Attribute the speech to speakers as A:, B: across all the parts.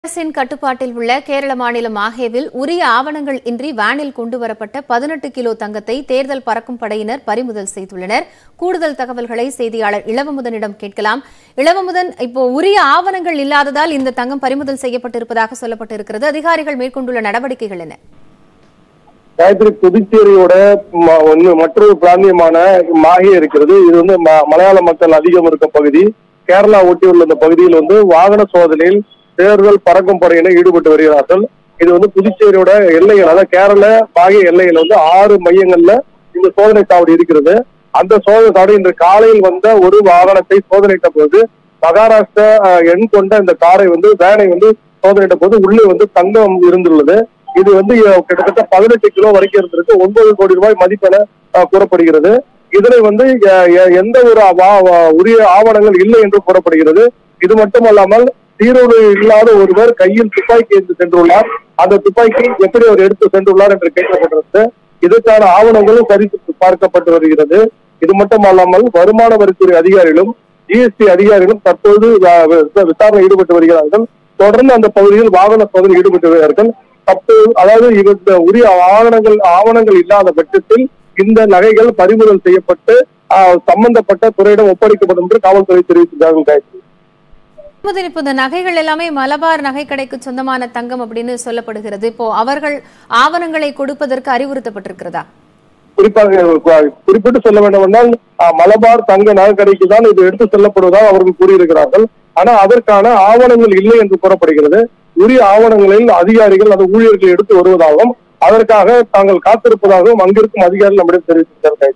A: அரசின் கட்டுப்பாட்டில் உள்ள கேரள மாநிலம் மாஹேவில் உரிய ஆவணங்கள் இன்றி வேனில் கொண்டுவரப்பட்ட பதினெட்டு கிலோ தங்கத்தை தேர்தல் பறக்கும் படையினர் பறிமுதல் செய்துள்ளனர் கூடுதல் தகவல்களை செய்தியாளர் இளவமுதனிடம் கேட்கலாம் இளவமுதன் இப்போ உரிய ஆவணங்கள் இல்லாததால் இந்த தங்கம் பறிமுதல் செய்யப்பட்டிருப்பதாக சொல்லப்பட்டிருக்கிறது அதிகாரிகள் மேற்கொண்டுள்ள நடவடிக்கைகள் என்ன
B: காயத்ரி புதுச்சேரியோட ம- ஒண்ணு மற்றொரு பிராந்தியமான மாஹே இருக்கிறது இது வந்து ம- மலையாள மக்கள் அதிகம் இருக்க பகுதி கேரளா ஒட்டியுள்ள இந்த பகுதியில் வந்து வாகன சோதனையில் தேர்தல் பறக்கும் படையினர் ஈடுபட்டு வருகிறார்கள் இது வந்து புதுச்சேரியோட எல்லைகள் அதாவது கேரள மாஹே எல்லையில் வந்து ஆறு மையங்கள்ல இந்த சோதனை சாவடி இருக்கிறது அந்த சோதனை சாவடி இன்று காலையில் வந்த ஒரு வாகனத்தை சோதனையிட்ட போது மகாராஷ்டிரா அஹ், எண் கொண்ட இந்த காரை வந்து வேனை வந்து சோதனையிட்ட போது உள்ளே வந்து தங்கம் இருந்துள்ளது இது வந்து அஹ், கிட்டத்தட்ட பதினெட்டு கிலோ வரைக்கும் இருந்திருக்கு ஒன்பது கோடி ரூபாய் மதிப்பென அஹ், கூறப்படுகிறது இதனை வந்து அஹ், எ- எந்த ஒரு அவா- வா- உரிய ஆவணங்கள் இல்லை என்று கூறப்படுகிறது இது மட்டுமல்லாமல் சீரோடு இல்லாத ஒருவர் கையில் துப்பாக்கி ஏந்தி சென்றுள்ளார் அந்த துப்பாக்கி எப்படி அவர் எடுத்து சென்றுள்ளார் என்று கேட்கப்பட்டிருந்தது இதற்கான ஆவணங்களும் சரித்து பார்க்கப்பட்டு வருகிறது இது மட்டுமல்லாமல் வருமான வரித்துறை அதிகாரிகளும் ஜிஎஸ்டி அதிகாரிகளும் தற்போது வ- வ- விசாரணை ஈடுபட்டு வருகிறார்கள் தொடர்ந்து அந்த பகுதியில் வாகன சோதனை ஈடுபட்டு வருகிறார்கள் தற்போது அதாவது இந்த உரிய ஆவணங்கள் ஆவணங்கள் இல்லாத பட்சத்தில் இந்த நகைகள் பறிமுதல் செய்யப்பட்டு ஆஹ், சம்பந்தப்பட்ட துறையிடம் ஒப்படைக்கப்படும் என்று காவல்துறை தெரிவித்திருக்கிறார்கள் காயத்ரி
A: இளவமுதன், இப்போ இந்த நகைகள் எல்லாமே மலபார் நகை கடைக்கு சொந்தமான தங்கம் அப்படின்னு சொல்லப்படுகிறது இப்போ அவர்கள் ஆவணங்களை கொடுப்பதற்கு அறிவுறுத்தப்பட்டிருக்கிறதா
B: குறிப்பாக கு- குறிப்பிட்டு சொல்ல வேண்டும் என்றால் ஆஹ், மலபார் தங்க நகைக்கடைக்கு தான் இது எடுத்து செல்லப்படுவதாக அவர்கள் கூறியிருக்கிறார்கள் ஆனா அதற்கான ஆவணங்கள் இல்லை என்று கூறப்படுகிறது உரிய ஆவணங்களில் அதிகாரிகள் அது ஊழியர்கள் எடுத்து வருவதாகவும் அதற்காக தாங்கள் காத்திருப்பதாகவும் அங்கிருக்கும் அதிகாரிகள் நம்மிடம் தெரிவித்திருக்கிறார்கள்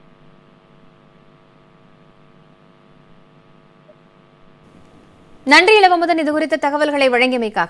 A: நன்றி இளவமுதன் இது குறித்த தகவல்களை வழங்கியமைக்காக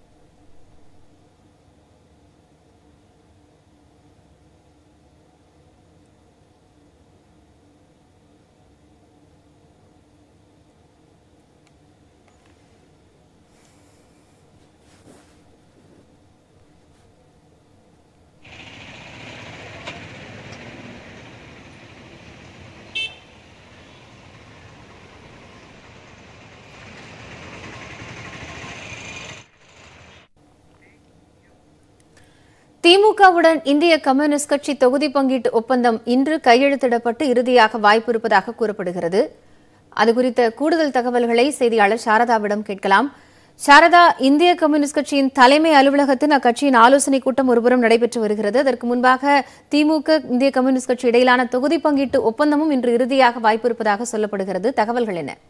A: திமுகவுடன் இந்திய கம்யூனிஸ்ட் கட்சி தொகுதி பங்கீட்டு ஒப்பந்தம் இன்று கையெழுத்திடப்பட்டு இறுதியாக வாய்ப்பு இருப்பதாக கூறப்படுகிறது அது குறித்த கூடுதல் தகவல்களை செய்தியாளர் சாரதாவிடம் கேட்கலாம் சாரதா இந்திய கம்யூனிஸ்ட் கட்சியின் தலைமை அலுவலகத்தில் அக்கட்சியின் ஆலோசனைக் கூட்டம் ஒருபுறம் நடைபெற்று வருகிறது அதற்கு முன்பாக திமுக இந்திய கம்யூனிஸ்ட் கட்சி இடையிலான தொகுதி பங்கீட்டு ஒப்பந்தமும் இன்று இறுதியாக வாய்ப்பு இருப்பதாக சொல்லப்படுகிறது தகவல்கள் என்ன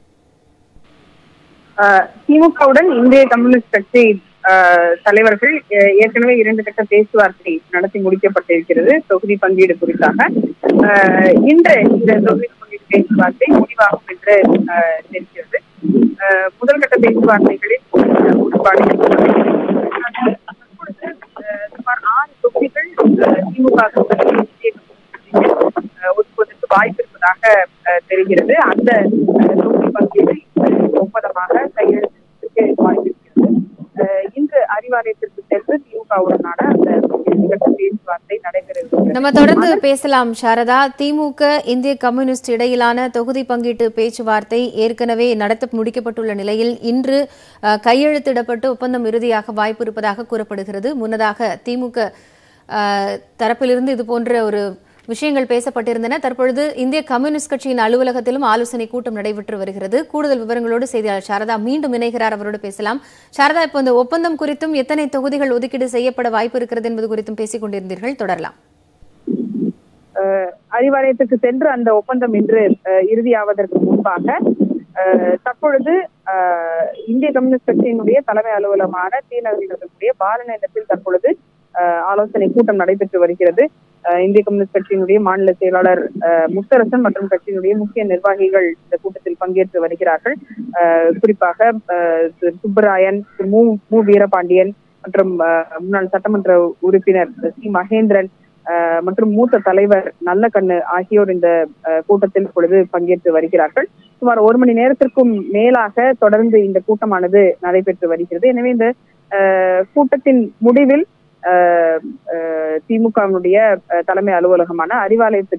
C: ஆஹ் திமுகவுடன் இந்திய கம்யூனிஸ்ட் கட்சி ஆஹ் தலைவர்கள் அஹ் ஏற்கனவே இரண்டு கட்ட பேச்சுவார்த்தை நடத்தி முடிக்கப்பட்டிருக்கிறது தொகுதி பங்கீடு குறித்தாக ஆஹ் இன்று இந்த தொகுதி பங்கீடு பேச்சுவார்த்தை முடிவாகும் என்று ஆஹ் தெரிகிறது ஆஹ் முதல் கட்ட பேச்சுவார்த்தைகளில் உடன்பாடு ஏற்பட்டது. தற்பொழுது, ஆஹ் சுமார் ஆறு தொகுதிகள் ஆஹ் திமுக கூட்டணி இந்திய கம்யூனிஸ்ட் கட்சிக்கு, ஆஹ் ஒதுக்குவதற்கு வாய்ப்பு இருப்பதாக ஆஹ் தெரிகிறது அந்த ஆஹ் தொகுதி பங்கீடு ஒப்பந்தமாக கையெழுத்திற்கு வாய்ப்பிருக்கிறது அஹ் இன்று அறிவாலயத்திற்கு சென்று திமுகவுடனான அந்த இறுதிக்கட்ட பேச்சுவார்த்தை நடைபெற இருக்கிறது.
A: நம்ம தொடர்ந்து பேசலாம் சாரதா திமுக இந்திய கம்யூனிஸ்ட் இடையிலான தொகுதி பங்கீட்டு பேச்சுவார்த்தை ஏற்கனவே நடத்த முடிக்கப்பட்டுள்ள நிலையில் இன்று அஹ், கையெழுத்திடப்பட்டு ஒப்பந்தம் இறுதியாக வாய்ப்பு இருப்பதாக கூறப்படுகிறது முன்னதாக திமுக அஹ், தரப்பிலிருந்து இது போன்ற ஒரு விஷயங்கள் பேசப்பட்டிருந்தன தற்பொழுது இந்திய கம்யூனிஸ்ட் கட்சியின் அலுவலகத்திலும் ஆலோசனை கூட்டம் நடைபெற்று வருகிறது கூடுதல் விவரங்களோடு செய்தியாளர் சாரதா மீண்டும் இணைகிறார் அவரோடு பேசலாம் சாரதா இப்போ இந்த ஒப்பந்தம் குறித்தும் எத்தனை தொகுதிகள் ஒதுக்கீடு செய்யப்பட வாய்ப்பு இருக்கிறது என்பது குறித்தும் பேசிக் கொண்டிருந்தீர்கள் தொடரலாம்
C: அஹ் அறிவாலயத்துக்கு சென்று அந்த ஒப்பந்தம் இன்று அஹ், இறுதியாவதற்கு முன்பாக அஹ், தற்பொழுது அஹ், இந்திய கம்யூனிஸ்ட் கட்சியினுடைய தலைமை அலுவலகமான டி நகரில் இருக்கக்கூடிய பாலநேரத்தில் தற்பொழுது அஹ், ஆலோசனை கூட்டம் நடைபெற்று வருகிறது அஹ், இந்திய கம்யூனிஸ்ட் கட்சியினுடைய மாநில செயலாளர் அஹ், முத்தரசன் மற்றும் கட்சியினுடைய முக்கிய நிர்வாகிகள் இந்த கூட்டத்தில் பங்கேற்று வருகிறார்கள் அஹ், குறிப்பாக அஹ், திரு சுப்பராயன் திரு மு மு வீரபாண்டியன் மற்றும் அஹ், முன்னாள் சட்டமன்ற உறுப்பினர் சி மகேந்திரன் அஹ், மற்றும் மூத்த தலைவர் நல்லக்கண்ணு ஆகியோர் இந்த அஹ், கூட்டத்தில் இப்பொழுது பங்கேற்று வருகிறார்கள் சுமார் ஒரு மணி நேரத்திற்கும் மேலாக தொடர்ந்து இந்த கூட்டமானது நடைபெற்று வருகிறது எனவே இந்த அஹ், கூட்டத்தின் முடிவில் அஹ், அஹ், திமுகவினுடைய அஹ், தலைமை அலுவலகமான அறிவாலயத்துக்கு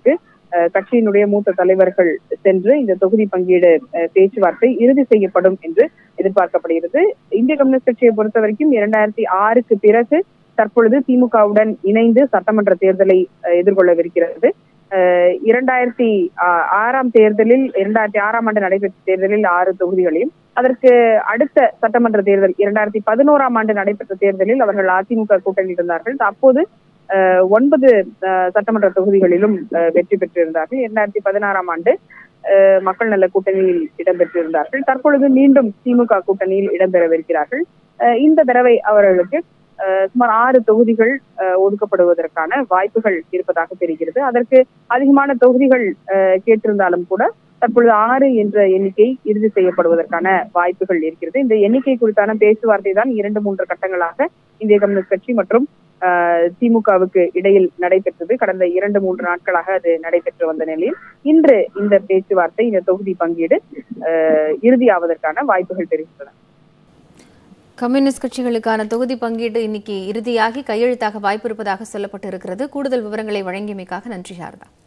C: அஹ், கட்சியினுடைய மூத்த தலைவர்கள் சென்று இந்த தொகுதி பங்கீடு அஹ், பேச்சுவார்த்தை இறுதி செய்யப்படும் என்று எதிர்பார்க்கப்படுகிறது இந்திய கம்யூனிஸ்ட் கட்சியை பொறுத்த வரைக்கும் இரண்டாயிரத்தி ஆறுக்கு பிறகு தற்பொழுது திமுகவுடன் இணைந்து சட்டமன்ற தேர்தலை அஹ், எதிர்கொள்ளவிருக்கிறது அஹ், இரண்டாயிரத்தி ஆ- ஆறாம் தேர்தலில் இரண்டாயிரத்தி ஆறாம் ஆண்டு நடைபெற்ற தேர்தலில் ஆறு தொகுதிகளையும் அதற்கு அடுத்த சட்டமன்ற தேர்தல் இரண்டாயிரத்தி பதினோராம் ஆண்டு நடைபெற்ற தேர்தலில் அவர்கள் அதிமுக கூட்டணியில் இருந்தார்கள் அப்போது அஹ், ஒன்பது அஹ், சட்டமன்ற தொகுதிகளிலும் அஹ், வெற்றி பெற்றிருந்தார்கள் இரண்டாயிரத்தி பதினாறாம் ஆண்டு அஹ், மக்கள் நல கூட்டணியில் இடம்பெற்றிருந்தார்கள் தற்பொழுது மீண்டும் திமுக கூட்டணியில் இடம்பெறவிருக்கிறார்கள் அஹ், இந்த தடவை அவர்களுக்கு அஹ், சுமார் ஆறு தொகுதிகள் அஹ், ஒதுக்கப்படுவதற்கான வாய்ப்புகள் இருப்பதாக தெரிகிறது அதற்கு அதிகமான தொகுதிகள் அஹ், கேட்டிருந்தாலும் கூட தற்பொழுது ஆறு என்ற எண்ணிக்கை இறுதி செய்யப்படுவதற்கான வாய்ப்புகள் இருக்கிறது இந்த எண்ணிக்கை குறித்தான பேச்சுவார்த்தை தான் இரண்டு மூன்று கட்டங்களாக இந்திய கம்யூனிஸ்ட் கட்சி மற்றும் அஹ், திமுகவுக்கு இடையில் நடைபெற்றது கடந்த இரண்டு மூன்று நாட்களாக அது நடைபெற்று வந்த நிலையில் இன்று இந்த பேச்சுவார்த்தை இந்த தொகுதி பங்கீடு அஹ், இறுதியாவதற்கான வாய்ப்புகள் தெரிகின்றன
A: கம்யூனிஸ்ட் கட்சிகளுக்கான தொகுதி பங்கீடு இன்னைக்கு இறுதியாகி கையெழுத்தாக வாய்ப்பு இருப்பதாக சொல்லப்பட்டிருக்கிறது கூடுதல் விவரங்களை வழங்கியமைக்காக நன்றி சாரதா